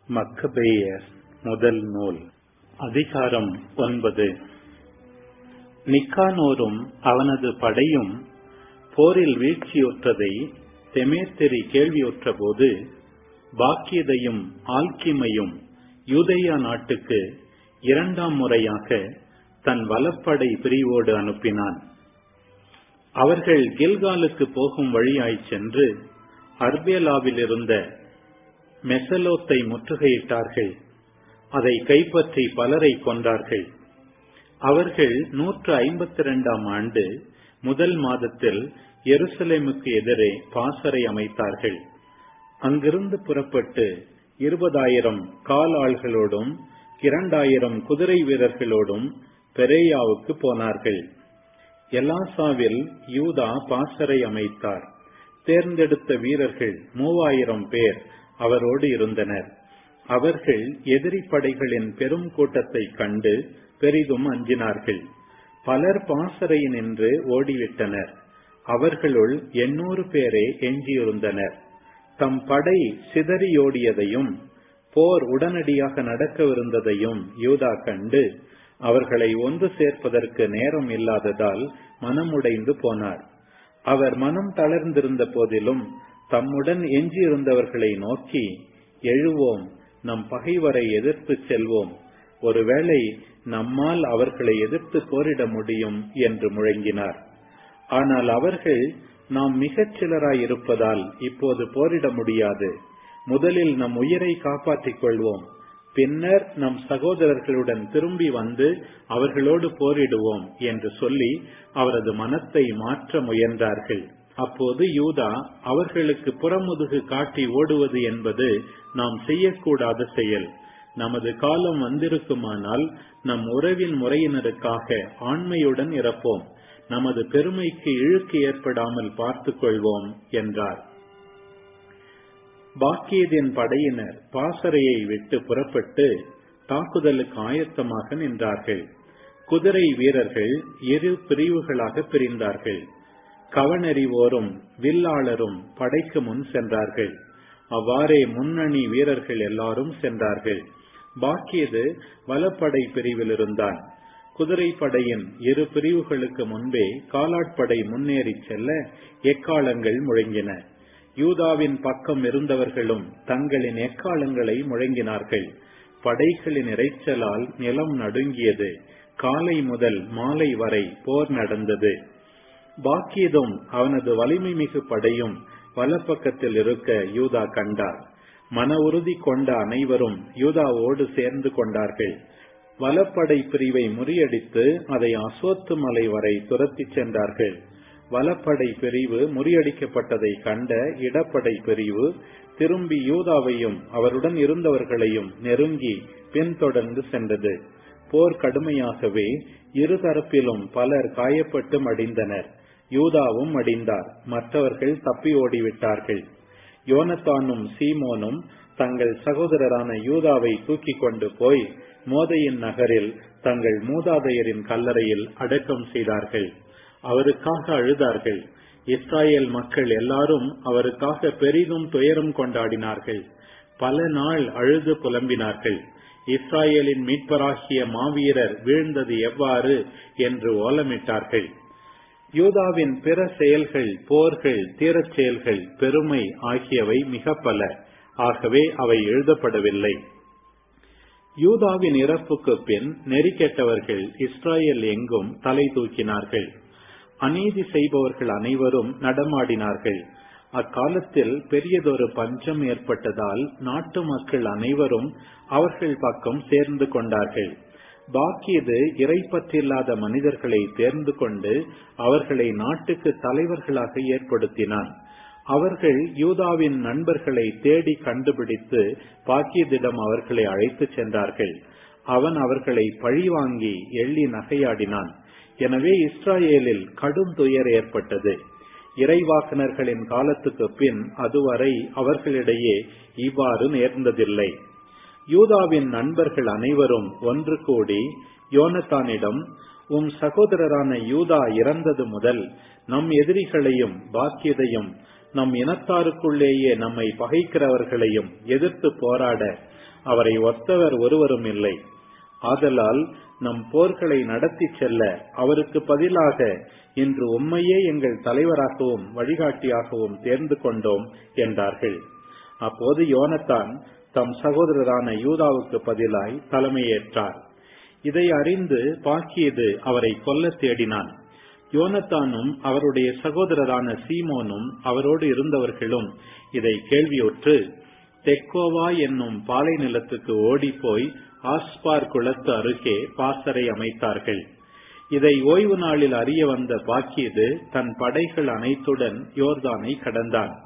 மக்கபேயர் முதல் நூல் அதிகாரம் ஒன்பது நிக்கானோரும் அவனது படையும் போரில் வீழ்ச்சியுற்றதை தெமேத்தெரி கேள்வியுற்றபோது பாக்கியதையும் ஆல்கிமையும் யூதேயா நாட்டுக்கு இரண்டாம் முறையாக தன் வலப்படை பிரிவோடு அனுப்பினான் அவர்கள் கில்காலுக்கு போகும் வழியாய்ச் சென்று அர்பேலாவில் இருந்த மெசலோத்தை முற்றுகையிட்டார்கள் அதை கைப்பற்றி பலரை கொன்றார்கள் அவர்கள் நூற்று ஐம்பத்தி இரண்டாம் ஆண்டு முதல் மாதத்தில் எருசலேமுக்கு எதிரே பாசறை அமைத்தார்கள் அங்கிருந்து புறப்பட்டு இருபதாயிரம் கால் ஆள்களோடும் இரண்டாயிரம் குதிரை வீரர்களோடும் பெரேயாவுக்கு போனார்கள் எலாசாவில் யூதா பாசறை அமைத்தார் தேர்ந்தெடுத்த வீரர்கள் மூவாயிரம் பேர் அவரோடு இருந்தனர் அவர்கள் எதிரி படைகளின் பெரும் கூட்டத்தை கண்டு பெரிதும் அஞ்சினார்கள் பலர் பாசறையினின்று ஓடிவிட்டனர் அவர்களுள் எண்ணூறு பேரே எஞ்சியிருந்தனர் தம் படை சிதறியோடியதையும் போர் உடனடியாக நடக்கவிருந்ததையும் யூதா கண்டு அவர்களை ஒன்று சேர்ப்பதற்கு நேரம் இல்லாததால் மனமுடைந்து போனார் அவர் மனம் தளர்ந்திருந்த போதிலும் தம்முடன் எஞ்சியிருந்தவர்களை நோக்கி எழுவோம் நம் பகைவரை எதிர்த்து செல்வோம் ஒருவேளை நம்மால் அவர்களை எதிர்த்து போரிட முடியும் என்று முழங்கினார் ஆனால் அவர்கள் நாம் மிகச் சிலராய் இருப்பதால் இப்போது போரிட முடியாது முதலில் நம் உயிரை காப்பாற்றிக் கொள்வோம் பின்னர் நம் சகோதரர்களுடன் திரும்பி வந்து அவர்களோடு போரிடுவோம் என்று சொல்லி அவரது மனத்தை மாற்ற முயன்றார்கள் அப்போது யூதா அவர்களுக்கு புறமுதுகு காட்டி ஓடுவது என்பது நாம் செய்யக்கூடாத செயல் நமது காலம் வந்திருக்குமானால் நம் உறவின் முறையினருக்காக ஆண்மையுடன் இறப்போம் நமது பெருமைக்கு இழுக்கு ஏற்படாமல் பார்த்துக் கொள்வோம் என்றார் பாக்கியதின் படையினர் பாசறையை விட்டு புறப்பட்டு தாக்குதலுக்கு ஆயத்தமாக நின்றார்கள் குதிரை வீரர்கள் இரு பிரிவுகளாக பிரிந்தார்கள் கவனறிவோரும் வில்லாளரும் படைக்கு முன் சென்றார்கள் அவ்வாறே முன்னணி வீரர்கள் எல்லாரும் சென்றார்கள் பாக்கியது வலப்படை பிரிவில் இருந்தான் குதிரை படையின் இரு பிரிவுகளுக்கு முன்பே காலாட்படை முன்னேறி செல்ல எக்காலங்கள் முழங்கின யூதாவின் பக்கம் இருந்தவர்களும் தங்களின் எக்காலங்களை முழங்கினார்கள் படைகளின் இறைச்சலால் நிலம் நடுங்கியது காலை முதல் மாலை வரை போர் நடந்தது பாக்கியதும் அவனது வலிமை மிகு படையும் வலப்பக்கத்தில் இருக்க யூதா கண்டார் மன உறுதி கொண்ட அனைவரும் யூதாவோடு சேர்ந்து கொண்டார்கள் வலப்படை பிரிவை முறியடித்து அதை அசோத்து மலை வரை துரத்திச் சென்றார்கள் வலப்படை பிரிவு முறியடிக்கப்பட்டதை கண்ட இடப்படை பிரிவு திரும்பி யூதாவையும் அவருடன் இருந்தவர்களையும் நெருங்கி பின்தொடர்ந்து சென்றது போர் கடுமையாகவே இருதரப்பிலும் பலர் காயப்பட்டு மடிந்தனர் யூதாவும் மடிந்தார் மற்றவர்கள் தப்பி ஓடிவிட்டார்கள் யோனத்தானும் சீமோனும் தங்கள் சகோதரரான யூதாவை தூக்கிக் கொண்டு போய் மோதையின் நகரில் தங்கள் மூதாதையரின் கல்லறையில் அடக்கம் செய்தார்கள் அவருக்காக அழுதார்கள் இஸ்ராயேல் மக்கள் எல்லாரும் அவருக்காக பெரிதும் துயரம் கொண்டாடினார்கள் பல நாள் அழுது புலம்பினார்கள் இஸ்ராயேலின் மீட்பராகிய மாவீரர் வீழ்ந்தது எவ்வாறு என்று ஓலமிட்டார்கள் யூதாவின் பிற செயல்கள் போர்கள் தீரச் செயல்கள் பெருமை ஆகியவை மிக பல ஆகவே அவை எழுதப்படவில்லை யூதாவின் இறப்புக்கு பின் நெறிக்கெட்டவர்கள் இஸ்ராயேல் எங்கும் தலை தூக்கினார்கள் அநீதி செய்பவர்கள் அனைவரும் நடமாடினார்கள் அக்காலத்தில் பெரியதொரு பஞ்சம் ஏற்பட்டதால் நாட்டு மக்கள் அனைவரும் அவர்கள் பக்கம் சேர்ந்து கொண்டார்கள் பாக்கியது இறைப்பற்றில்லாத மனிதர்களை தேர்ந்து கொண்டு அவர்களை நாட்டுக்கு தலைவர்களாக ஏற்படுத்தினான் அவர்கள் யூதாவின் நண்பர்களை தேடி கண்டுபிடித்து பாக்கியதிடம் அவர்களை அழைத்துச் சென்றார்கள் அவன் அவர்களை பழிவாங்கி எள்ளி நகையாடினான் எனவே இஸ்ராயேலில் கடும் துயர் ஏற்பட்டது இறைவாக்கனர்களின் காலத்துக்கு பின் அதுவரை அவர்களிடையே இவ்வாறு நேர்ந்ததில்லை யூதாவின் நண்பர்கள் அனைவரும் ஒன்று கூடி யோனத்தானிடம் உம் சகோதரரான யூதா இறந்தது முதல் நம் எதிரிகளையும் பாக்கியதையும் நம் இனத்தாருக்குள்ளேயே நம்மை பகைக்கிறவர்களையும் எதிர்த்து போராட அவரை ஒத்தவர் ஒருவரும் இல்லை ஆதலால் நம் போர்களை நடத்தி செல்ல அவருக்கு பதிலாக இன்று உம்மையே எங்கள் தலைவராகவும் வழிகாட்டியாகவும் தேர்ந்து கொண்டோம் என்றார்கள் அப்போது யோனத்தான் தம் சகோதரரான யூதாவுக்கு பதிலாய் தலைமையேற்றார் இதை அறிந்து பாக்கியது அவரை கொல்ல தேடினான் யோனத்தானும் அவருடைய சகோதரரான சீமோனும் அவரோடு இருந்தவர்களும் இதை கேள்வியுற்று தெக்கோவா என்னும் பாலை நிலத்துக்கு ஓடிப்போய் ஆஸ்பார் குளத்து அருகே பாசறை அமைத்தார்கள் இதை ஓய்வு நாளில் அறிய வந்த பாக்கியது தன் படைகள் அனைத்துடன் யோர்தானை கடந்தான்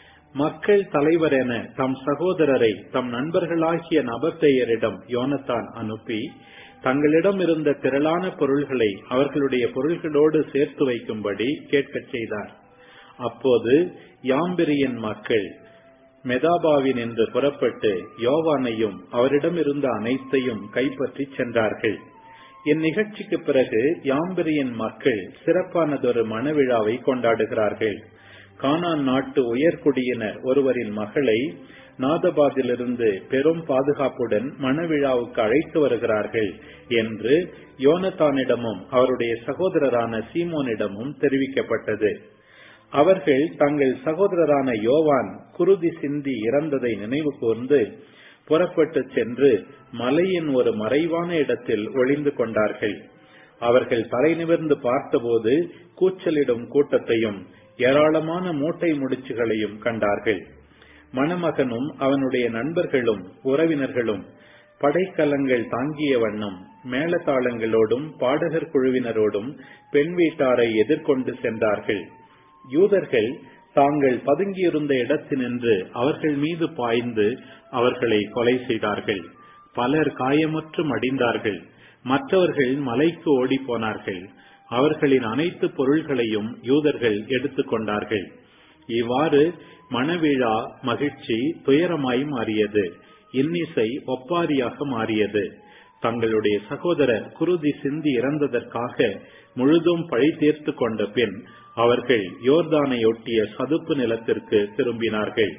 மக்கள் தலைவர் என தம் சகோதரரை தம் நண்பர்களாகிய நபத்தையரிடம் யோனத்தான் அனுப்பி தங்களிடம் இருந்த திரளான பொருள்களை அவர்களுடைய பொருள்களோடு சேர்த்து வைக்கும்படி கேட்கச் செய்தார் அப்போது யாம்பிரியின் மக்கள் மெதாபாவின் என்று புறப்பட்டு யோவானையும் அவரிடம் இருந்த அனைத்தையும் கைப்பற்றி சென்றார்கள் இந்நிகழ்ச்சிக்கு பிறகு யாம்பிரியின் மக்கள் சிறப்பானதொரு மணவிழாவை கொண்டாடுகிறார்கள் கானான் நாட்டு உயர்குடியினர் ஒருவரின் மகளை நாதபாதிலிருந்து பெரும் பாதுகாப்புடன் மணவிழாவுக்கு அழைத்து வருகிறார்கள் என்று யோனத்தானிடமும் அவருடைய சகோதரரான சீமோனிடமும் தெரிவிக்கப்பட்டது அவர்கள் தங்கள் சகோதரரான யோவான் குருதி சிந்தி இறந்ததை நினைவு கூர்ந்து புறப்பட்டு சென்று மலையின் ஒரு மறைவான இடத்தில் ஒளிந்து கொண்டார்கள் அவர்கள் தலை நிமிர்ந்து பார்த்தபோது கூச்சலிடும் கூட்டத்தையும் ஏராளமான மூட்டை முடிச்சுகளையும் கண்டார்கள் மணமகனும் அவனுடைய நண்பர்களும் உறவினர்களும் படைக்கலங்கள் தாங்கிய வண்ணம் மேளதாளங்களோடும் பாடகர் குழுவினரோடும் பெண் வீட்டாரை எதிர்கொண்டு சென்றார்கள் யூதர்கள் தாங்கள் பதுங்கியிருந்த இடத்தினின்று அவர்கள் மீது பாய்ந்து அவர்களை கொலை செய்தார்கள் பலர் காயமுற்று மடிந்தார்கள் மற்றவர்கள் மலைக்கு ஓடி போனார்கள் அவர்களின் அனைத்து பொருள்களையும் யூதர்கள் எடுத்துக் கொண்டார்கள் இவ்வாறு மணவிழா மகிழ்ச்சி துயரமாய் மாறியது இன்னிசை ஒப்பாரியாக மாறியது தங்களுடைய சகோதரர் குருதி சிந்தி இறந்ததற்காக முழுதும் பழி தீர்த்து கொண்ட பின் அவர்கள் யோர்தானையொட்டிய சதுப்பு நிலத்திற்கு திரும்பினார்கள்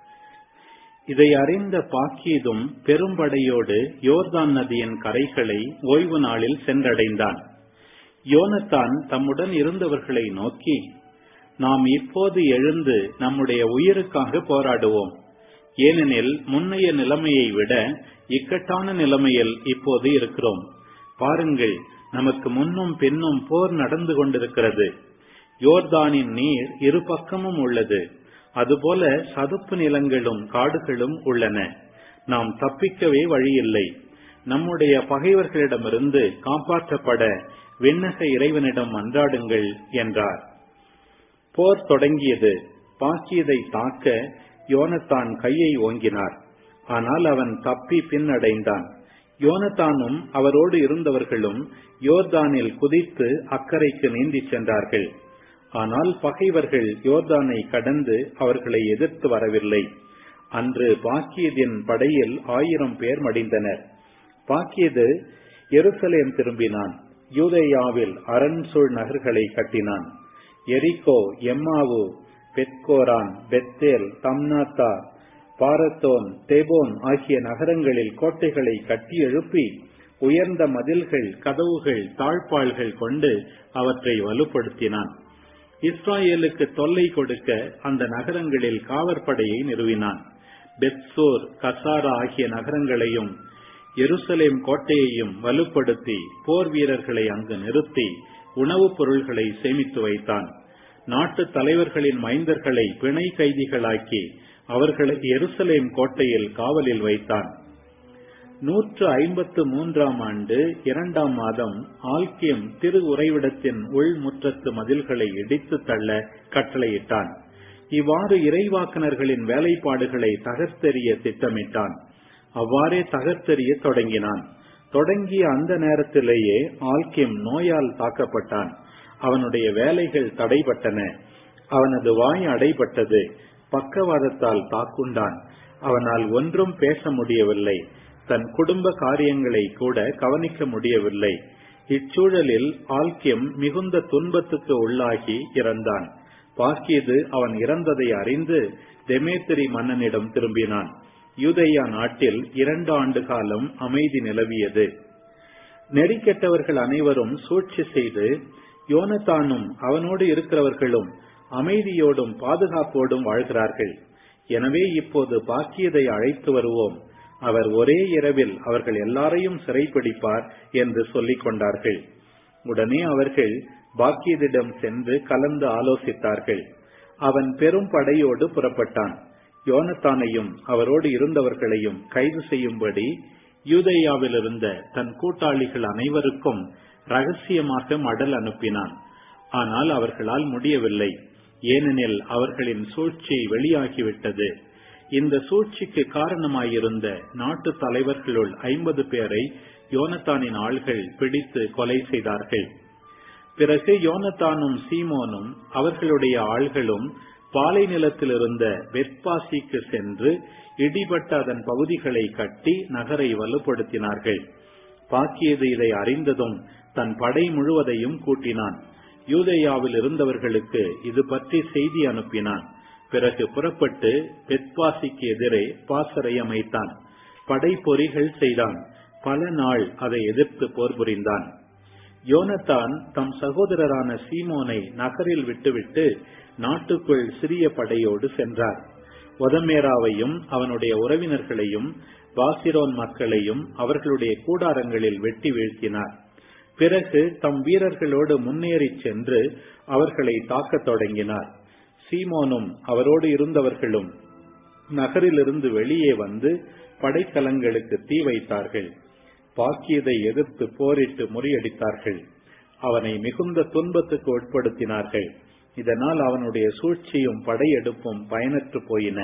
இதை அறிந்த பாக்கீதும் பெரும்படையோடு யோர்தான் நதியின் கரைகளை ஓய்வு நாளில் சென்றடைந்தான் யோனத்தான் தம்முடன் இருந்தவர்களை நோக்கி நாம் இப்போது எழுந்து நம்முடைய உயிருக்காக போராடுவோம் ஏனெனில் முன்னைய நிலைமையை விட இக்கட்டான நிலைமையில் இப்போது இருக்கிறோம் பாருங்கள் நமக்கு முன்னும் பின்னும் போர் நடந்து கொண்டிருக்கிறது யோர்தானின் நீர் இரு பக்கமும் உள்ளது அதுபோல சதுப்பு நிலங்களும் காடுகளும் உள்ளன நாம் தப்பிக்கவே வழியில்லை நம்முடைய பகைவர்களிடமிருந்து காப்பாற்றப்பட விண்ணக இறைவனிடம் மன்றாடுங்கள் என்றார் போர் தொடங்கியது பாக்கியதை தாக்க யோனத்தான் கையை ஓங்கினார் ஆனால் அவன் தப்பி பின்னடைந்தான் யோனத்தானும் அவரோடு இருந்தவர்களும் யோர்தானில் குதித்து அக்கறைக்கு நீந்தி சென்றார்கள் ஆனால் பகைவர்கள் யோர்தானை கடந்து அவர்களை எதிர்த்து வரவில்லை அன்று பாக்கியதின் படையில் ஆயிரம் பேர் மடிந்தனர் பாக்கியது எருசலேம் திரும்பினான் யூதேயாவில் அரண்சூழ் நகர்களை கட்டினான் எரிகோ எம்மாவு பெத்கோரான் பெத்தேல் தம்னாத்தா பாரத்தோன் தேபோன் ஆகிய நகரங்களில் கோட்டைகளை கட்டி எழுப்பி உயர்ந்த மதில்கள் கதவுகள் தாழ்பாள்கள் கொண்டு அவற்றை வலுப்படுத்தினான் இஸ்ராயேலுக்கு தொல்லை கொடுக்க அந்த நகரங்களில் காவற்படையை நிறுவினான் பெத்சோர் கசாரா ஆகிய நகரங்களையும் எருசலேம் கோட்டையையும் வலுப்படுத்தி போர் வீரர்களை அங்கு நிறுத்தி உணவுப் பொருள்களை சேமித்து வைத்தான் நாட்டு தலைவர்களின் மைந்தர்களை பிணை கைதிகளாக்கி அவர்களை எருசலேம் கோட்டையில் காவலில் வைத்தான் நூற்று ஐம்பத்து மூன்றாம் ஆண்டு இரண்டாம் மாதம் ஆல்கியம் திரு உறைவிடத்தின் உள்முற்றத்து மதில்களை இடித்து தள்ள கட்டளையிட்டான் இவ்வாறு இறைவாக்கனர்களின் வேலைப்பாடுகளை தகர்த்தெறிய திட்டமிட்டான் அவ்வாறே தகர்த்தெறிய தொடங்கினான் தொடங்கிய அந்த நேரத்திலேயே ஆல்கிம் நோயால் தாக்கப்பட்டான் அவனுடைய வேலைகள் தடைபட்டன அவனது வாய் அடைபட்டது பக்கவாதத்தால் தாக்குண்டான் அவனால் ஒன்றும் பேச முடியவில்லை தன் குடும்ப காரியங்களை கூட கவனிக்க முடியவில்லை இச்சூழலில் ஆல்கியம் மிகுந்த துன்பத்துக்கு உள்ளாகி இறந்தான் பாக்கியது அவன் இறந்ததை அறிந்து தெமேத்திரி மன்னனிடம் திரும்பினான் யூதேயா நாட்டில் இரண்டு ஆண்டு காலம் அமைதி நிலவியது நெறிக்கெட்டவர்கள் அனைவரும் சூழ்ச்சி செய்து யோனத்தானும் அவனோடு இருக்கிறவர்களும் அமைதியோடும் பாதுகாப்போடும் வாழ்கிறார்கள் எனவே இப்போது பாக்கியதை அழைத்து வருவோம் அவர் ஒரே இரவில் அவர்கள் எல்லாரையும் சிறைப்பிடிப்பார் என்று சொல்லிக் கொண்டார்கள் உடனே அவர்கள் பாக்கியதிடம் சென்று கலந்து ஆலோசித்தார்கள் அவன் பெரும் படையோடு புறப்பட்டான் யோனத்தானையும் அவரோடு இருந்தவர்களையும் கைது செய்யும்படி யூதேயாவில் இருந்த தன் கூட்டாளிகள் அனைவருக்கும் ரகசியமாக மடல் அனுப்பினான் ஆனால் அவர்களால் முடியவில்லை ஏனெனில் அவர்களின் சூழ்ச்சி வெளியாகிவிட்டது இந்த சூழ்ச்சிக்கு காரணமாயிருந்த நாட்டு தலைவர்களுள் ஐம்பது பேரை யோனத்தானின் ஆள்கள் பிடித்து கொலை செய்தார்கள் பிறகு யோனத்தானும் சீமோனும் அவர்களுடைய ஆள்களும் பாலை நிலத்தில் இருந்த வெட்பாசிக்கு சென்று இடிபட்ட அதன் பகுதிகளை கட்டி நகரை வலுப்படுத்தினார்கள் பாக்கியது இதை அறிந்ததும் தன் படை முழுவதையும் கூட்டினான் யூதேயாவில் இருந்தவர்களுக்கு இது பற்றி செய்தி அனுப்பினான் பிறகு புறப்பட்டு பெத்பாசிக்கு எதிரே பாசறை அமைத்தான் படை பொறிகள் செய்தான் பல நாள் அதை எதிர்த்து போர் புரிந்தான் யோனத்தான் தம் சகோதரரான சீமோனை நகரில் விட்டுவிட்டு நாட்டுக்குள் சிறிய படையோடு சென்றார் ஒதமேராவையும் அவனுடைய உறவினர்களையும் பாசிரோன் மக்களையும் அவர்களுடைய கூடாரங்களில் வெட்டி வீழ்த்தினார் பிறகு தம் வீரர்களோடு முன்னேறி சென்று அவர்களை தாக்கத் தொடங்கினார் சீமோனும் அவரோடு இருந்தவர்களும் நகரிலிருந்து வெளியே வந்து படைக்கலங்களுக்கு தீ வைத்தார்கள் பாக்கியதை எதிர்த்து போரிட்டு முறியடித்தார்கள் அவனை மிகுந்த துன்பத்துக்கு உட்படுத்தினார்கள் இதனால் அவனுடைய சூழ்ச்சியும் படையெடுப்பும் பயனற்று போயின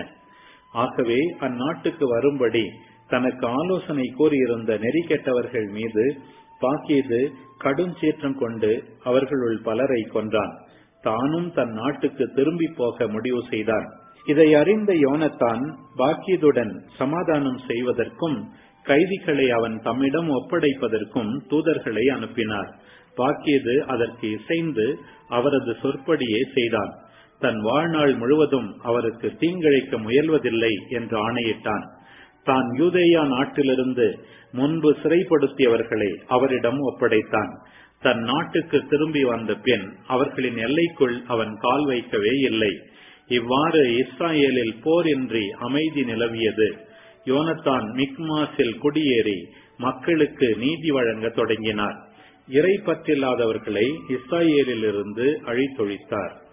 ஆகவே அந்நாட்டுக்கு வரும்படி தனக்கு ஆலோசனை கூறியிருந்த நெறி கெட்டவர்கள் மீது பாக்கியது கடும் சீற்றம் கொண்டு அவர்களுள் பலரை கொன்றான் தானும் தன் நாட்டுக்கு திரும்பி போக முடிவு செய்தான் இதை அறிந்த யோனத்தான் பாக்கியதுடன் சமாதானம் செய்வதற்கும் கைதிகளை அவன் தம்மிடம் ஒப்படைப்பதற்கும் தூதர்களை அனுப்பினார் பாக்கியது அதற்கு இசைந்து அவரது சொற்படியே செய்தான் தன் வாழ்நாள் முழுவதும் அவருக்கு தீங்கிழைக்க முயல்வதில்லை என்று ஆணையிட்டான் தான் யூதேயா நாட்டிலிருந்து முன்பு சிறைப்படுத்தியவர்களை அவரிடம் ஒப்படைத்தான் தன் நாட்டுக்கு திரும்பி வந்த பின் அவர்களின் எல்லைக்குள் அவன் கால் வைக்கவே இல்லை இவ்வாறு இஸ்ராயேலில் போர் இன்றி அமைதி நிலவியது யோனத்தான் மிக்மாஸில் குடியேறி மக்களுக்கு நீதி வழங்க தொடங்கினார் இறை பற்றில்லாதவர்களை இஸ்ராயேலிலிருந்து அழித்தொழித்தார்